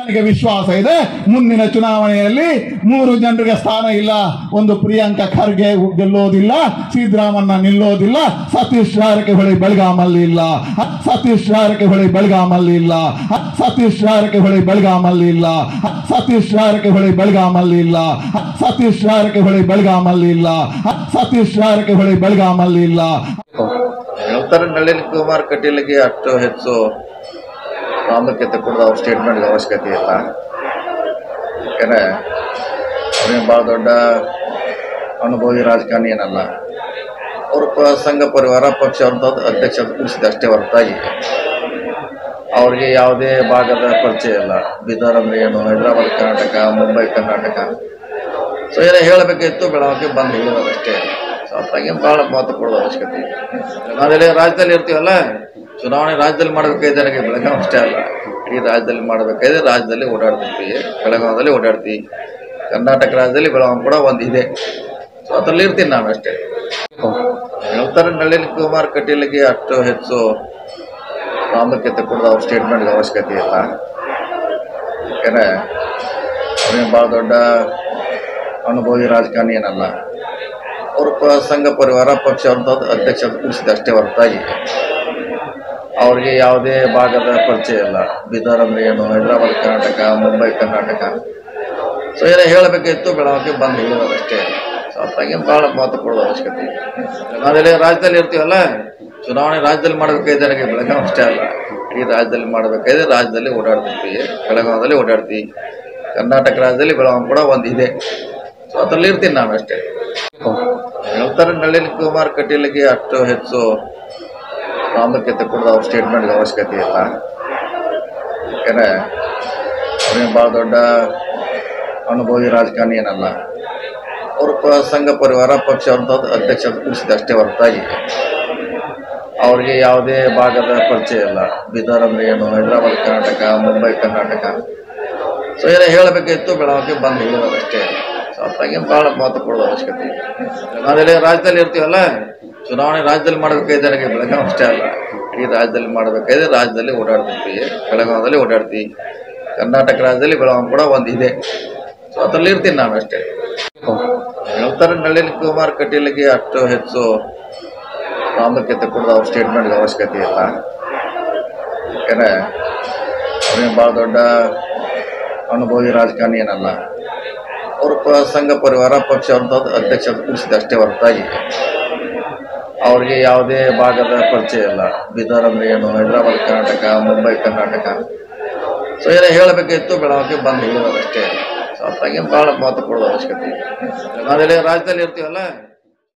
ನನಗೆ ವಿಶ್ವಾಸ ಇದೆ ಮುಂದಿನ ಚುನಾವಣೆಯಲ್ಲಿ ಮೂರು ಜನರಿಗೆ ಸ್ಥಾನ ಇಲ್ಲ ಒಂದು ಪ್ರಿಯಾಂಕಾ ಖರ್ಗೆ ಗೆಲ್ಲೋದಿಲ್ಲ ಸಿದ್ದರಾಮಣ್ಣ ನಿಲ್ಲೋದಿಲ್ಲ ಸತೀಶ್ ಜಾರಕಿಹೊಳಿ ಬೆಳಗಾಮಲ್ಲಿ ಇಲ್ಲ ಸತೀಶ್ ಜಾರಕಿಹೊಳಿ ಬೆಳಗಾಮಲ್ಲಿ ಇಲ್ಲ ಸತೀಶ್ ಜಾರಕಿಹೊಳಿ ಬೆಳಗಾಮಲ್ಲಿ ಇಲ್ಲ ಸತೀಶ್ ಜಾರಕಿಹೊಳಿ ಬೆಳಗಾಮಲ್ಲಿ ಇಲ್ಲ ಸತೀಶ್ ಜಾರಕಿಹೊಳಿ ಬೆಳಗಾಮಲ್ಲಿ ಇಲ್ಲ ಸತೀಶ್ ಜಾರಕಿಹೊಳಿ ಬೆಳಗಾಮಲ್ಲಿ ಇಲ್ಲ ಹೇಳ್ತಾರೆ ನಳಿನ್ ಕುಮಾರ್ ಕಟೀಲ್ಗೆ ಅಷ್ಟು ಹೆಚ್ಚು ಪ್ರಾಮುಖ್ಯತೆ ಕೊಡೋದು ಅವ್ರ ಸ್ಟೇಟ್ಮೆಂಟ್ಗೆ ಅವಶ್ಯಕತೆ ಇಲ್ಲ ಯಾಕಂದರೆ ಅವ್ರೇನು ಭಾಳ ದೊಡ್ಡ ಅನುಭವಿ ರಾಜಕಾರಣಿ ಏನಲ್ಲ ಅವರು ಪ ಸಂಘ ಪರಿವಾರ ಪಕ್ಷ ಅಂತ ಅಧ್ಯಕ್ಷ ಅಂತ ಕೂರಿಸಿದೆ ಅಷ್ಟೇ ಹೊರತಾಗಿ ಅವ್ರಿಗೆ ಯಾವುದೇ ಭಾಗದ ಪರಿಚಯ ಇಲ್ಲ ಬೀದರ್ ಅಂದ್ರೆ ಏನು ಹೈದರಾಬಾದ್ ಕರ್ನಾಟಕ ಮುಂಬೈ ಕರ್ನಾಟಕ ಸೊ ಏನೋ ಹೇಳಬೇಕಿತ್ತು ಬೆಳವಣಿಗೆ ಬಂದು ಹೇಳಿರೋದು ಅಷ್ಟೇ ಸೊ ಅದಾಗಿ ಭಾಳ ಮಹತ್ವ ಕೊಡೋದು ಅವಶ್ಯಕತೆ ಇದೆ ನಾವೆಲ್ಲ ರಾಜ್ಯದಲ್ಲಿ ಇರ್ತೀವಲ್ಲ ಚುನಾವಣೆ ರಾಜ್ಯದಲ್ಲಿ ಮಾಡಬೇಕಾಗಿದೆ ನನಗೆ ಬೆಳಗಾವಿ ಅಷ್ಟೇ ಅಲ್ಲ ಇಡೀ ರಾಜ್ಯದಲ್ಲಿ ಮಾಡಬೇಕಾದ್ರೆ ರಾಜ್ಯದಲ್ಲಿ ಓಡಾಡ್ತಿರ್ತೀವಿ ಬೆಳಗಾವದಲ್ಲಿ ಓಡಾಡ್ತೀವಿ ಕರ್ನಾಟಕ ರಾಜ್ಯದಲ್ಲಿ ಬೆಳಗಾವಿ ಕೂಡ ಒಂದು ಇದೆ ಸೊ ಅದರಲ್ಲಿ ಇರ್ತೀನಿ ನಾನು ಅಷ್ಟೇ ಹೇಳ್ತಾರೆ ನಳಿನ್ ಕುಮಾರ್ ಕಟೀಲ್ಗೆ ಅಷ್ಟು ಹೆಚ್ಚು ಪ್ರಾಮುಖ್ಯತೆ ಕೊಡೋದು ಅವ್ರ ಸ್ಟೇಟ್ಮೆಂಟ್ಗೆ ಅವಶ್ಯಕತೆ ಇಲ್ಲ ಯಾಕಂದರೆ ಅವ್ರೇನು ಭಾಳ ದೊಡ್ಡ ಅನುಭವಿ ರಾಜಕಾರಣಿ ಏನಲ್ಲ ಅವರು ಪ ಸಂಘ ಪರಿವಾರ ಪಕ್ಷ ಅಂತ ಅಧ್ಯಕ್ಷ ಅಂತ ಕೂರಿಸಿದೆ ಅಷ್ಟೇ ಹೊರತಾಗಿ ಅವ್ರಿಗೆ ಯಾವುದೇ ಭಾಗದ ಪರಿಚಯ ಇಲ್ಲ ಬೀದರ್ ಅಂದ್ರೆ ಏನು ಹೈದರಾಬಾದ್ ಕರ್ನಾಟಕ ಮುಂಬೈ ಕರ್ನಾಟಕ ಸೊ ಏನೋ ಹೇಳಬೇಕಿತ್ತು ಬೆಳವಣಿಗೆ ಬಂದು ಹೇಳಿರೋದು ಅಷ್ಟೇ ಸೊ ಅದಾಗಿ ಭಾಳ ಮಹತ್ವ ಕೊಡೋದು ಅವಶ್ಯಕತೆ ಇದೆ ನಾವೆಲ್ಲ ರಾಜ್ಯದಲ್ಲಿ ಇರ್ತೀವಲ್ಲ ಚುನಾವಣೆ ರಾಜ್ಯದಲ್ಲಿ ಮಾಡಬೇಕಾಗಿದೆ ನನಗೆ ಬೆಳಗಾವಿ ಅಷ್ಟೇ ಅಲ್ಲ ಇಡೀ ರಾಜ್ಯದಲ್ಲಿ ಮಾಡಬೇಕಾದ್ರೆ ರಾಜ್ಯದಲ್ಲಿ ಓಡಾಡ್ತಿರ್ತೀವಿ ಬೆಳಗಾವದಲ್ಲಿ ಓಡಾಡ್ತೀವಿ ಕರ್ನಾಟಕ ರಾಜ್ಯದಲ್ಲಿ ಬೆಳಗಾವಿ ಕೂಡ ಒಂದು ಇದೆ ಸೊ ಅದರಲ್ಲಿ ಇರ್ತೀನಿ ನಾನು ಅಷ್ಟೇ ಹೇಳ್ತಾರೆ ನಳಿನ್ ಕುಮಾರ್ ಕಟೀಲ್ಗೆ ಅಷ್ಟು ಹೆಚ್ಚು ಪ್ರಾಮುಖ್ಯತೆ ಕೊಡೋದು ಅವ್ರ ಸ್ಟೇಟ್ಮೆಂಟ್ಗೆ ಅವಶ್ಯಕತೆ ಇಲ್ಲ ಯಾಕಂದರೆ ಅವ್ರೇನು ಭಾಳ ದೊಡ್ಡ ಅನುಭವಿ ರಾಜಕಾರಣಿ ಏನಲ್ಲ ಅವರು ಪ ಸಂಘ ಪರಿವಾರ ಪಕ್ಷ ಅಂತ ಅಧ್ಯಕ್ಷ ಅಂತ ಕೂರಿಸಿದೆ ಅಷ್ಟೇ ಹೊರತಾಗಿ ಅವ್ರಿಗೆ ಯಾವುದೇ ಭಾಗದ ಪರಿಚಯ ಇಲ್ಲ ಬೀದರ್ ಅಂದ್ರೆ ಏನು ಹೈದರಾಬಾದ್ ಕರ್ನಾಟಕ ಮುಂಬೈ ಕರ್ನಾಟಕ ಸೊ ಏನೋ ಹೇಳಬೇಕಿತ್ತು ಬೆಳವಣಿಗೆ ಬಂದು ಹೇಳಿರೋದು ಅಷ್ಟೇ ಸೊ ಅದಾಗಿ ಭಾಳ ಮಹತ್ವ ಕೊಡೋದು ಅವಶ್ಯಕತೆ ಇದೆ ನಾವೆಲ್ಲ ರಾಜ್ಯದಲ್ಲಿ ಇರ್ತೀವಲ್ಲ ಚುನಾವಣೆ ರಾಜ್ಯದಲ್ಲಿ ಮಾಡಬೇಕಾಗಿದೆ ನನಗೆ ಬೆಳಗಾವಿ ಅಷ್ಟೇ ಅಲ್ಲ ಇಡೀ ರಾಜ್ಯದಲ್ಲಿ ಮಾಡಬೇಕಾದ್ರೆ ರಾಜ್ಯದಲ್ಲಿ ಓಡಾಡ್ತಿರ್ತೀವಿ ಬೆಳಗಾವದಲ್ಲಿ ಓಡಾಡ್ತೀವಿ ಕರ್ನಾಟಕ ರಾಜ್ಯದಲ್ಲಿ ಬೆಳಗಾವಿ ಕೂಡ ಒಂದು ಇದೆ ಸೊ ಅದರಲ್ಲಿ ಇರ್ತೀನಿ ನಾನು ಅಷ್ಟೇ ಹೇಳ್ತಾರೆ ನಳಿನ್ ಕುಮಾರ್ ಕಟೀಲ್ಗೆ ಅಷ್ಟು ಹೆಚ್ಚು ಪ್ರಾಮುಖ್ಯತೆ ಕೊಡೋದು ಅವ್ರ ಸ್ಟೇಟ್ಮೆಂಟ್ಗೆ ಅವಶ್ಯಕತೆ ಇಲ್ಲ ಯಾಕಂದರೆ ಅವ್ರೇನು ಭಾಳ ದೊಡ್ಡ ಅನುಭವಿ ರಾಜಕಾರಣಿ ಏನಲ್ಲ ಅವರು ಪ ಸಂಘ ಪರಿವಾರ ಪಕ್ಷ ಅಂತ ಅಧ್ಯಕ್ಷ ಅಂತ ಕೂರಿಸಿದೆ ಅಷ್ಟೇ ಹೊರತಾಗಿ ಅವ್ರಿಗೆ ಯಾವುದೇ ಭಾಗದ ಪರಿಚಯ ಇಲ್ಲ ಬೀದರ್ ಅಂದ್ರೆ ಏನು ಹೈದರಾಬಾದ್ ಕರ್ನಾಟಕ ಮುಂಬೈ ಕರ್ನಾಟಕ ಸೊ ಏನೋ ಹೇಳಬೇಕಿತ್ತು ಬೆಳವಣಿಗೆ ಬಂದು ಹೇಳಿರೋದು ಅಷ್ಟೇ ಸೊ ಅದಾಗಿ ಭಾಳ ಮಹತ್ವ ಕೊಡೋದು ಅವಶ್ಯಕತೆ ಇದೆ ನಾವೆಲ್ಲ ರಾಜ್ಯದಲ್ಲಿ ಇರ್ತೀವಲ್ಲ